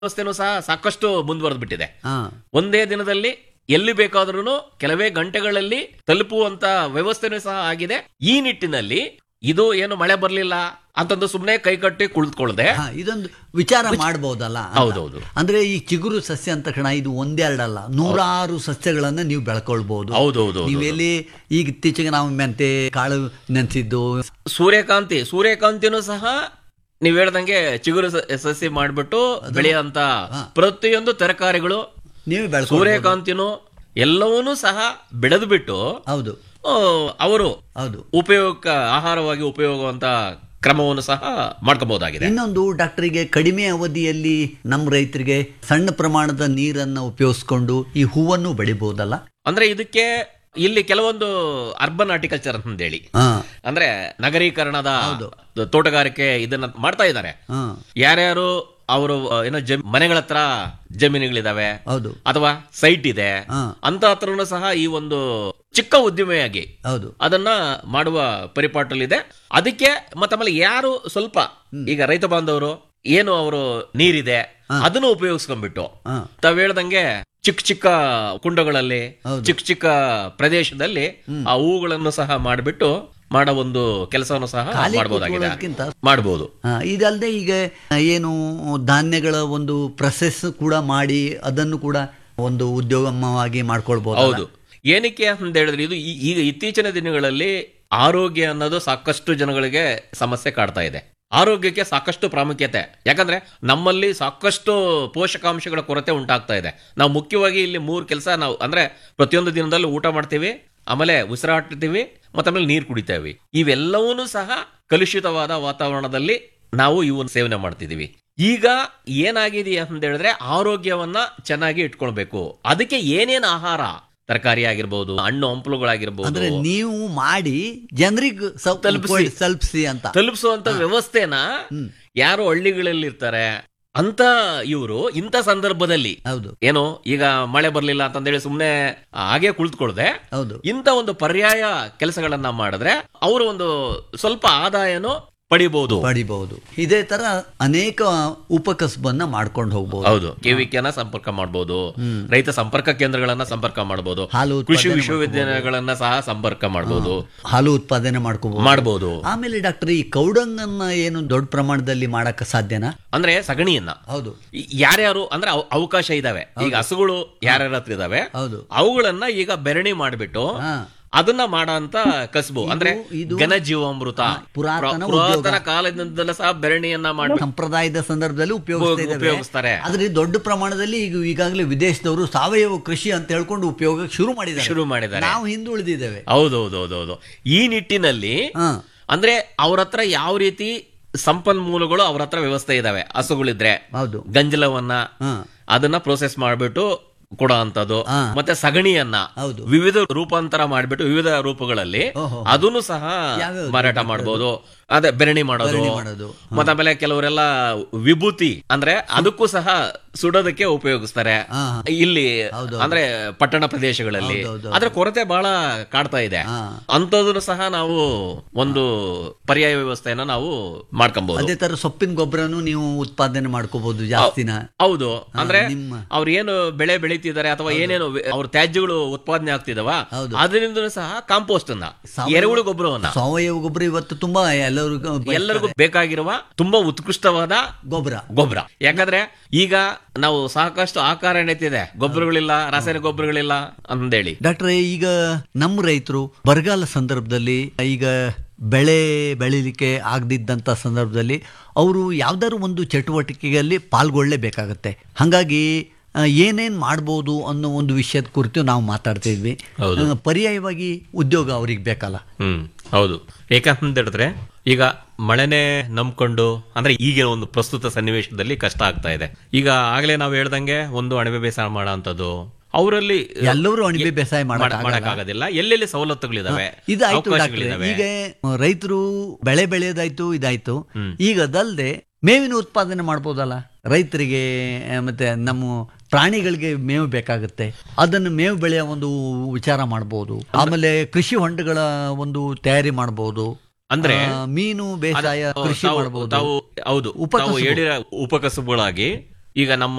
ವ್ಯವಸ್ಥೆನೂ ಸಹ ಸಾಕಷ್ಟು ಮುಂದುವರೆದು ಬಿಟ್ಟಿದೆ ಹಾ ಒಂದೇ ದಿನದಲ್ಲಿ ಎಲ್ಲಿ ಬೇಕಾದ್ರೂ ಕೆಲವೇ ಗಂಟೆಗಳಲ್ಲಿ ತಲುಪುವಂತ ವ್ಯವಸ್ಥೆನೂ ಸಹ ಆಗಿದೆ ಈ ನಿಟ್ಟಿನಲ್ಲಿ ಇದು ಏನು ಮಳೆ ಬರ್ಲಿಲ್ಲ ಅಂತಂದು ಸುಮ್ನೆ ಕೈಕಟ್ಟಿ ಕುಳಿತುಕೊಳ್ಳದೆ ಹಾ, ಇದೊಂದು ವಿಚಾರ ಮಾಡಬಹುದಲ್ಲ ಅಂತ. ಹೌದೌದು. ಅಂದ್ರೆ ಈ ಚಿಗುರು ಸಸ್ಯ ಅಂತ ಕಣ ಇದು ಒಂದೆರಡಲ್ಲ ನೂರಾರು ಸಸ್ಯಗಳನ್ನ ನೀವು ಬೆಳ್ಕೊಳ್ಬಹುದು ಹೌದೌದು ನೀವೆಲ್ಲಿ ಈಗ ಇತ್ತೀಚೆಗೆ ನಾವು ಮೆಂತೆ ಕಾಳು ನೆನೆಸಿದ್ದು ಸೂರ್ಯಕಾಂತಿ ಸೂರ್ಯಕಾಂತಿನೂ ಸಹ ನೀವ್ ಹೇಳ್ದಂಗೆ ಚಿಗುರು ಸ- ಸಸಿ ಮಾಡ್ಬಿಟ್ಟು ಬೆಳೆಯುವಂತ ಪ್ರತಿಯೊಂದು ತರಕಾರಿಗಳು ನೀವೇ ಬೆಳ್ಕೊ ಸೂರ್ಯಕಾಂತಿನೂ ಎಲ್ಲವನ್ನೂ ಸಹ ಬೆಳೆದು ಬಿಟ್ಟು ಹೌದು ಆ, ಅವರು ಹೌದು ಉಪಯೋಗ ಆಹಾರವಾಗಿ ಉಪಯೋಗವಂತ ಕ್ರಮವನ್ನು ಸಹ ಮಾಡ್ಕೋಬಹುದಾಗಿದೆ ಇನ್ನೊಂದು ಡಾಕ್ಟರಿಗೆ ಕಡಿಮೆ ಅವಧಿಯಲ್ಲಿ ನಮ್ಮ ರೈತರಿಗೆ ಸಣ್ಣ ಪ್ರಮಾಣದ ನೀರನ್ನ ಉಪಯೋಗಿಸ್ಕೊಂಡು ಈ ಹೂವನ್ನು ಬೆಳಿಬಹುದಲ್ಲ ಅಂದ್ರೆ ಇದಕ್ಕೆ ಇಲ್ಲಿ ಕೆಲವೊಂದು ಅರ್ಬನ್ ಆರ್ಟಿಕಲ್ಚರ್ ಅಂತೇಳಿ ಹಾ ಅಂದ್ರೆ ನಗರೀಕರಣದ ತೋಟಗಾರಿಕೆ ಇದನ್ನ ಮಾಡ್ತಾ ಇದ್ದಾರೆ ಹಾ ಯಾರ್ಯಾರು ಅವರು ಏನೋ ಜಮ್ ಮನೆಗಳ ಹತ್ರ ಜಮೀನುಗಳಿದಾವೆ ಹೌದು ಅಥವಾ ಸೈಟ್ ಇದೆ ಹಾ. ಅಂತ ಹತ್ರನೂ ಸಹ ಈ ಒಂದು ಚಿಕ್ಕ ಉದ್ಯಮಿಯಾಗಿ ಹೌದು ಅದನ್ನ ಮಾಡುವ ಪರಿಪಾಟಲ್ಲಿದೆ ಅದಕ್ಕೆ ಮತ್ತೆ ಆಮೇಲೆ ಯಾರು ಸ್ವಲ್ಪ ಈಗ ರೈತ ಬಾಂಧವರು ಏನು ಅವರು ನೀರಿದೆ ಅದನ್ನು ಉಪಯೋಗಿಸ್ಕೊಂಡ್ಬಿಟ್ಟು ಹಾ ತಾವ್ ಹೇಳ್ದಂಗೆ ಚಿಕ್ಕ ಚಿಕ್ಕ ಕುಂಡಗಳಲ್ಲಿ ಹೌದು. ಚಿಕ್ಕ ಚಿಕ್ಕ ಪ್ರದೇಶದಲ್ಲಿ ಆ ಹೂಗಳನ್ನು ಸಹ ಮಾಡಿಬಿಟ್ಟು ಮಾಡೋ ಒಂದು ಕೆಲಸವನ್ನು ಸಹ ಖಾಲಿ ಮಾಡಬಹುದಾಗಿದೆ ಕೂತ್ಕೊಳ್ಳೋದ್ಕಿಂತ ಮಾಡಬಹುದು ಆ, ಇದಲ್ಲದೆ ಈಗ ಏನು ಧಾನ್ಯಗಳ ಒಂದು ಪ್ರೊಸೆಸ್ ಕೂಡ ಮಾಡಿ ಅದನ್ನು ಕೂಡ ಒಂದು ಉದ್ಯೋಗವಾಗಿ ಮಾಡ್ಕೊಳ್ಬಹುದು ಹೌದು ಏನಕ್ಕೆ ಅಂತ ಹೇಳಿದ್ರೆ ಇದು ಈ- ಈಗ ಇತ್ತೀಚಿನ ದಿನಗಳಲ್ಲಿ ಆರೋಗ್ಯ ಅನ್ನೋದು ಸಾಕಷ್ಟು ಜನಗಳಿಗೆ ಸಮಸ್ಯೆ ಕಾಡ್ತಾ ಇದೆ ಆರೋಗ್ಯಕ್ಕೆ ಸಾಕಷ್ಟು ಪ್ರಾಮುಖ್ಯತೆ ಯಾಕಂದ್ರೆ ನಮ್ಮಲ್ಲಿ ಸಾಕಷ್ಟು ಪೋಷಕಾಂಶಗಳ ಕೊರತೆ ಉಂಟಾಗ್ತಾ ಇದೆ ನಾವು ಮುಖ್ಯವಾಗಿ ಇಲ್ಲಿ ಮೂರು ಕೆಲಸ ನಾವು ಅಂದ್ರೆ ಪ್ರತಿಯೊಂದು ದಿನದಲ್ಲೂ ಊಟ ಮಾಡ್ತೀವಿ ಆಮೇಲೆ ಉಸಿರಾಡ್ತೀವಿ ಮತ್ತೆ ಆಮೇಲೆ ನೀರು ಕುಡಿತೇವೆ ಇವೆಲ್ಲವನ್ನೂ ಸಹ ಕಲುಷಿತವಾದ ವಾತಾವರಣದಲ್ಲಿ ನಾವು ಇವನ್ನ ಸೇವನೆ ಮಾಡ್ತಿದೀವಿ ಈಗ ಏನಾಗಿದೆ ಅಂತ ಹೇಳಿದ್ರೆ ಆರೋಗ್ಯವನ್ನ ಚೆನ್ನಾಗಿ ಇಟ್ಕೊಳ್ಬೇಕು ಅದಕ್ಕೆ ಏನೇನ್ ಆಹಾರ ತರಕಾರಿ ಆಗಿರ್ಬೋದು ಹಣ್ಣು ಹಂಪಲುಗಳಾಗಿರ್ಬೋದು ಅಂದ್ರೆ ನೀವು ಮಾಡಿ ಜನರಿಗೆ ತಲುಪಿಸಿ. ತಲುಪಿಸಿ ಅಂತ ತಲುಪಿಸುವಂತ ವ್ಯವಸ್ಥೆನ ಯಾರು ಹಳ್ಳಿಗಳಲ್ಲಿ ಇರ್ತಾರೆ ಅಂತ ಇವರು ಇಂಥ ಸಂದರ್ಭದಲ್ಲಿ ಹೌದು ಏನು ಈಗ ಮಳೆ ಬರ್ಲಿಲ್ಲ ಅಂತಂದೇಳಿ ಸುಮ್ನೆ ಹಾಗೆ ಕುಳಿತುಕೊಳ್ಳದೆ ಹೌದು ಇಂಥ ಒಂದು ಪರ್ಯಾಯ ಕೆಲಸಗಳನ್ನ ಮಾಡಿದ್ರೆ ಅವರು ಒಂದು ಸ್ವಲ್ಪ ಆದಾಯನು ಪಡಿಬಹುದು ಪಡಿಬಹುದು ಇದೇ ತರ ಅನೇಕ ಉಪಕಸಬನ್ನ ಮಾಡ್ಕೊಂಡು ಹೋಗ್ಬೋದು ಹೌದು ಕೆವಿಕೆನ ಸಂಪರ್ಕ ಮಾಡಬಹುದು ರೈತ ಸಂಪರ್ಕ ಕೇಂದ್ರಗಳನ್ನ ಸಂಪರ್ಕ ಮಾಡಬಹುದು ಹಾಲು ಕೃಷಿ ಉತ್ಪಾದನೆ ವಿಶ್ವವಿದ್ಯಾಲಯಗಳನ್ನ ಸಹ ಸಂಪರ್ಕ ಮಾಡಬಹುದು ಹಾಲು ಉತ್ಪಾದನೆ ಮಾಡ್ಕೋಬಹುದು ಮಾಡಬಹುದು ಆಮೇಲೆ ಡಾಕ್ಟರ್ ಈ ಕೌಡಂಗನ್ನ ಏನು ದೊಡ್ಡ ಪ್ರಮಾಣದಲ್ಲಿ ಮಾಡಕ್ಕೆ ಸಾಧ್ಯನಾ ಅಂದ್ರೆ ಸಗಣಿಯನ್ನ ಹೌದು ಈ- ಯಾರ್ಯಾರು ಅಂದ್ರೆ ಅವ- ಅವಕಾಶ ಇದಾವೆ ಈಗ ಹಸುಗಳು ಯಾರ್ಯಾರ ಹತ್ರ ಇದಾವೆ ಹೌದು ಅವುಗಳನ್ನ ಈಗ ಬೆರಣಿ ಮಾಡಿಬಿಟ್ಟು ಹಾ ಅದನ್ನ ಮಾಡಂತ ಕಸಬು ಅಂದ್ರೆ ಇದು- ಘನ ಜೀವಾಮೃತ ಪುರಾತನ ಪ್ರ- ಪುರಾತನ ಕಾಲದಿಂದಲೂ ಸಹ ಬೆರಣಿಯನ್ನ ಮಾಡಿ ಸಂಪ್ರದಾಯದ ಸಂದರ್ಭದಲ್ಲಿ ಉಪಯೋಗಿಸ್ತಾ ಇದ್ದಾವೆ. ಉಪಯೋಗಿಸ್ತಾರೆ. ಆದ್ರೆ ದೊಡ್ಡ ಪ್ರಮಾಣದಲ್ಲಿ ಈಗ ಈಗಾಗಲೇ ವಿದೇಶದವರು ಸಾವಯವ ಕೃಷಿ ಅಂತ ಹೇಳ್ಕೊಂಡು ಉಪಯೋಗ ಶುರು ಮಾಡಿದ್ದಾರೆ ಶುರು ಮಾಡಿದ್ದಾರೆ ನಾವು ಹಿಂದುಳಿದಿದ್ದೇವೆ ಹೌದೌದೌದೌದು ಈ ನಿಟ್ಟಿನಲ್ಲಿ ಹಾ ಅಂದ್ರೆ ಅವ್ರ ಹತ್ರ ಯಾವ ರೀತಿ ಸಂಪನ್ಮೂಲಗಳು ಅವ್ರ ಹತ್ರ ವ್ಯವಸ್ಥೆ ಇದಾವೆ ಹಸುಗಳಿದ್ರೆ ಹೌದು ಗಂಜಲವನ್ನ ಹಾ ಅದನ್ನ ಪ್ರೋಸೆಸ್ ಮಾಡ್ಬಿಟ್ಟು ಕೊಡೋ ಅಂತದ್ದು ಹಾ. ಮತ್ತೆ ಸಗಣಿಯನ್ನ ಹೌದು ವಿವಿಧ ರೂಪಾಂತರ ಮಾಡ್ಬಿಟ್ಟು ವಿವಿಧ ರೂಪಗಳಲ್ಲಿ ಓಹೋ. ಅದನ್ನು ಸಹ ಯಾವ್ಯಾವ್ದು ಮಾರಾಟ ಮಾಡಬಹುದು ಅದೇ ಬೆರಣಿ ಮಾಡೋದು ಬೆರಣಿ ಮಾಡೋದು. ಮತ್ತೆ ಆಮೇಲೆ ಕೆಲವರೆಲ್ಲ ವಿಭೂತಿ ಅಂದ್ರೆ ಅದಕ್ಕೂ ಸಹ ಸುಡೋದಕ್ಕೆ ಉಪಯೋಗಿಸ್ತಾರೆ ಹಾ, ಹಾ. ಇಲ್ಲಿ ಹೌದು, ಅಂದ್ರೆ ಪಟ್ಟಣ ಪ್ರದೇಶಗಳಲ್ಲಿ ಹೌದು, ಹೌದು, ಅದ್ರ ಕೊರತೆ ಬಹಳ ಕಾಡ್ತಾ ಇದೆ ಹಾ. ಅಂತದನ್ನು ಸಹ ನಾವು ಒಂದು ಪರ್ಯಾಯ ವ್ಯವಸ್ಥೆಯನ್ನ ನಾವು ಮಾಡ್ಕೊಬಹುದು ಅದೇ ತರ ಸೊಪ್ಪಿನ ಗೊಬ್ಬರನು ನೀವು ಉತ್ಪಾದನೆ ಮಾಡ್ಕೋಬಹುದು ಜಾಸ್ತಿನ ಹೌದು ಅಂದ್ರೆ ನಿಮ್ಮ ಅವ್ರು ಏನು ಬೆಳೆ ಬೆಳೀತಿದ್ದಾರೆ ಅಥವಾ ಏನೇನು ವೆ- ಅವ್ರ ತ್ಯಾಜ್ಯಗಳು ಉತ್ಪಾದನೆ ಆಗ್ತಿದಾವ ಹೌದು. ಅದರಿಂದ ಸಹ ಕಾಂಪೋಸ್ಟ್ ಅನ್ನ ಸಾವಯವ- ಎರೆಹುಳು ಗೊಬ್ಬರವನ್ನ ಸಾವಯವ ಗೊಬ್ಬರ ಇವತ್ತು ತುಂಬಾ ಎಲ್ಲರಿಗೂ ಎಲ್ಲರಿಗೂ ಬೇಕಾಗಿರುವ ತುಂಬಾ ಉತ್ಕೃಷ್ಟವಾದ ಗೊಬ್ಬರ ಗೊಬ್ಬರ ಯಾಕಂದ್ರೆ ಈಗ ನಾವು ಸಾಕಷ್ಟು ಆಕಾರ ಎಣಿತಿದೆ ಗೊಬ್ಬರಗಳಿಲ್ಲ ರಾಸಾಯನಿಕ ಗೊಬ್ಬರಗಳಿಲ್ಲ ಅಂತೇಳಿ ಡಾಕ್ಟ್ರೆ ಈಗ ನಮ್ಮ ರೈತರು ಬರಗಾಲ ಸಂದರ್ಭದಲ್ಲಿ ಈಗ ಬೆಳೆ ಬೆಳಿಲಿಕ್ಕೆ ಆಗದಿದ್ದಂಥ ಸಂದರ್ಭದಲ್ಲಿ ಅವರು ಯಾವ್ದಾದ್ರು ಒಂದು ಚಟುವಟಿಕೆಯಲ್ಲಿ ಪಾಲ್ಗೊಳ್ಳಲೇಬೇಕಾಗತ್ತೆ ಹಾಗಾಗಿ ಏನೇನು ಮಾಡ್ಬೋದು ಅನ್ನೋ ಒಂದು ವಿಷಯದ ಕುರಿತು ನಾವು ಮಾತಾಡ್ತಿದ್ವಿ ಹೌದು. ಆ, ಪರ್ಯಾಯವಾಗಿ ಉದ್ಯೋಗ ಅವ್ರಿಗೆ ಬೇಕಲ್ಲ ಹ್ಮ್ ಹೌದು ಯಾಕಂತ ಹೇಳಿದ್ರೆ ಈಗ ಮಳೆನೇ ನಂಬ್ಕೊಂಡು ಅಂದ್ರೆ ಈಗಿನ ಒಂದು ಪ್ರಸ್ತುತ ಸನ್ನಿವೇಶದಲ್ಲಿ ಕಷ್ಟ ಆಗ್ತಾ ಇದೆ ಈಗ ಆಗ್ಲೇ ನಾವು ಹೇಳ್ದಂಗೆ ಒಂದು ಅಣಬೆ ಬೇಸಾಯ ಮಾಡೋ ಅಂತದ್ದು ಅವರಲ್ಲಿ ಎಲ್ಲರೂ ಅಣಿಬೆ ಬೇಸಾಯ ಮಾಡಕ್ಕಾಗಲ್ಲ. ಮಾಡಕ್ಕಾಗೋದಿಲ್ಲ ಎಲ್ಲೆಲ್ಲಿ ಸವಲತ್ತುಗಳಿದಾವೆ ಇದಾಯ್ತು ಡಾಕ್ಟ್ರೆ ಅವಕಾಶಗಳಿದಾವೆ ಈಗ ರೈತರು ಬೆಳೆ ಬೆಳೆಯೋದಾಯ್ತು ಇದಾಯ್ತು ಈಗ ಅದಲ್ಲದೆ ಮೇವಿನ ಉತ್ಪಾದನೆ ಮಾಡ್ಬೋದಲ್ಲ ರೈತರಿಗೆ ಆ, ಮತ್ತೆ ನಮ್ಮ ಪ್ರಾಣಿಗಳಿಗೆ ಮೇವು ಬೇಕಾಗುತ್ತೆ ಅದನ್ನು ಮೇವು ಬೆಳೆಯೋ ಒಂದು ವಿಚಾರ ಮಾಡ್ಬೋದು ಆಮೇಲೆ ಕೃಷಿ ಹೊಂಡಗಳ ಒಂದು ತಯಾರಿ ಮಾಡ್ಬೋದು ಅಂದ್ರೆ ಆ, ಮೀನು ಬೇಸಾಯ ಕೃಷಿ ತಾವು- ಮಾಡ್ಬೋದು ತಾವು ಹೌದು ಉಪಕಸಬು. ತಾವು ಹೇಳಿರ ಉಪಕಸಬುಗಳಾಗಿ ಈಗ ನಮ್ಮ